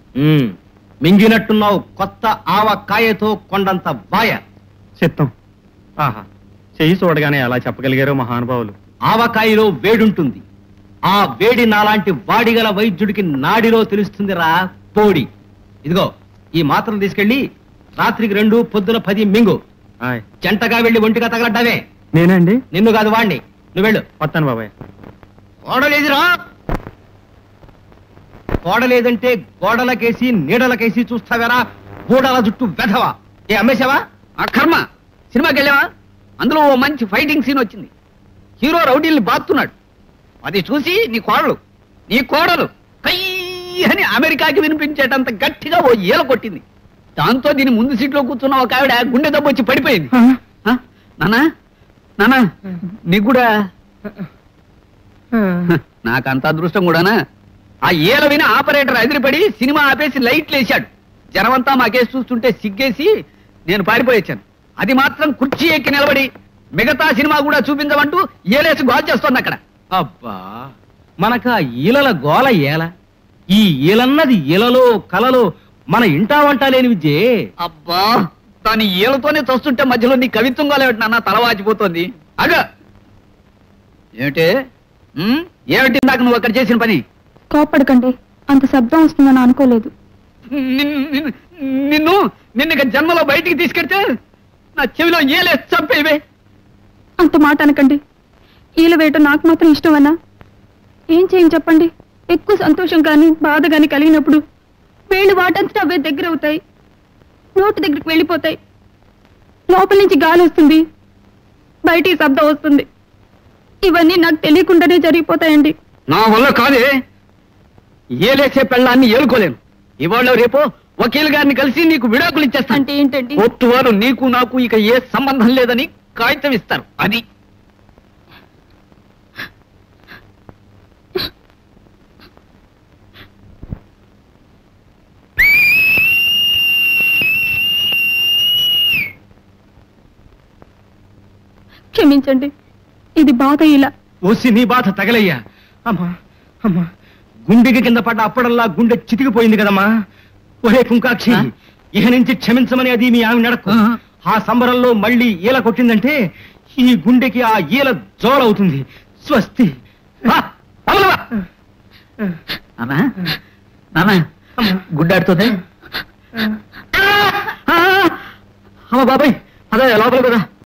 ఉమ్, మింగినట్టున్నావు కొత్త ఆవకాయతో కొండంత వాయ చిత్తం ఆహా చెయ్యి చూడగానే అలా చెప్పగలిగారో మహానుభావులు ఆవకాయలో వేడుంటుంది ఆ వేడి నాలాంటి వాడిగల వైద్యుడికి నాడిలో తెలుస్తుందిరా పోడి ఇదిగో ఈ మాత్రం తీసుకెళ్ళి రాత్రికి రెండు పొద్దున పది మింగు ఆయ్ జంటగా వెళ్ళి ఒంటిగా తగలడ్డావే నేనండి నిన్ను కాదు వాణ్ణి నువ్వు వెళ్ళు వస్తాను బాబాయ్ ఓడలేదురా ఓడలేదంటే గోడలకేసి నీడలకేసి చూస్తావేరా గోడల జుట్టు వెధవా ఏ అమ్మేశావా ఆ కర్మ సినిమాకి వెళ్ళావా అందులో ఓ మంచి ఫైటింగ్ సీన్ వచ్చింది హీరో రౌడీల్ని బాస్తున్నాడు అది చూసి నీ కోడలు నీ కోడలు కయ్యి అని అమెరికాకి వినిపించేటంత గట్టిగా ఓ ఈల కొట్టింది దాంతో దీని ముందు సీట్లో కూర్చున్న ఒక ఆవిడ గుండె దెబ్బ వచ్చి పడిపోయింది ఆ? నానా నానా నీకు కూడా నాకంత అదృష్టం కూడానా ఆ ఏల విని ఆపరేటర్ అదిరిపడి సినిమా ఆపేసి లైట్లు వేశాడు జనమంతా మాకేసి చూస్తుంటే సిగ్గేసి నేను పారిపోయొచ్చాను అది మాత్రం కుర్చీ ఎక్కి నిలబడి మిగతా సినిమా కూడా చూపించమంటూ ఏలేసి గోల్ చేస్తోంది అక్కడ అబ్బా మనక ఈలల గోల ఏల ఈ ఈలన్నది ఈలలో కలలో మన ఇంటా వంట లేని విద్యే అబ్బా దాని ఏలతోనే చూస్తుంటే మధ్యలో నీ కవిత్వం గోలేమిటి నాన్న తల వాచిపోతోంది అగ ఏమిటి ఉమ్? ఏమిటి ఇందాక నువ్వు అక్కడ చేసిన పని కోపడకండి అంత శబ్దం వస్తుందని అనుకోలేదు నిన్ను నిన్ను- నిన్ను నిన్ను ఇక జన్మలో బయటికి తీసుకెడితే నా చెవిలో ఏలే చంపేవే అంత మాట అనకండి ఈల వేయటం నాకు మాత్రం ఇష్టమన్నా ఏం చేయని చెప్పండి ఎక్కువ సంతోషం కానీ బాధ కానీ కలిగినప్పుడు వేళ్ళు వాటంతటా అవే దగ్గర అవుతాయి నోటి దగ్గరికి వెళ్ళిపోతాయి లోపల నుంచి గాలి వస్తుంది బయటికి శబ్దం వస్తుంది ఇవన్నీ నాకు తెలియకుండానే జరిగిపోతాయండి నా వల్ల కాదే ఏలేసే పెళ్ళాన్ని ఏలుకోలేను ఇవాళ రేపు వకీల్ గారిని కలిసి నీకు విడాకులు ఇచ్చేస్తాను అంటే ఏంటండి కోర్టు వారు నీకు నాకు ఇక ఏ సంబంధం లేదని కాగితం ఇస్తారు అది క్షమించండి ఇది బాధ ఇలా ఓసి నీ బాధ తగలయ్యా అమ్మా అమ్మా గుండెకి కింద పడ్డ అప్పడల్లా గుండె చితికిపోయింది కదమ్మా ఒరే కుంకాక్షి ఆ? ఇహ నుంచి క్షమించమని అది మీ ఆమె నడకు ఆ. ఆ సంబరంలో మళ్ళీ ఈల కొట్టిందంటే ఈ గుండెకి ఆ ఈల జోలవుతుంది స్వస్తి వా, అవతల వా. నాన్నా నాన్నా గుడ్డాడుతుంది అమ్మ బాబాయ్ అదే లోపల కదా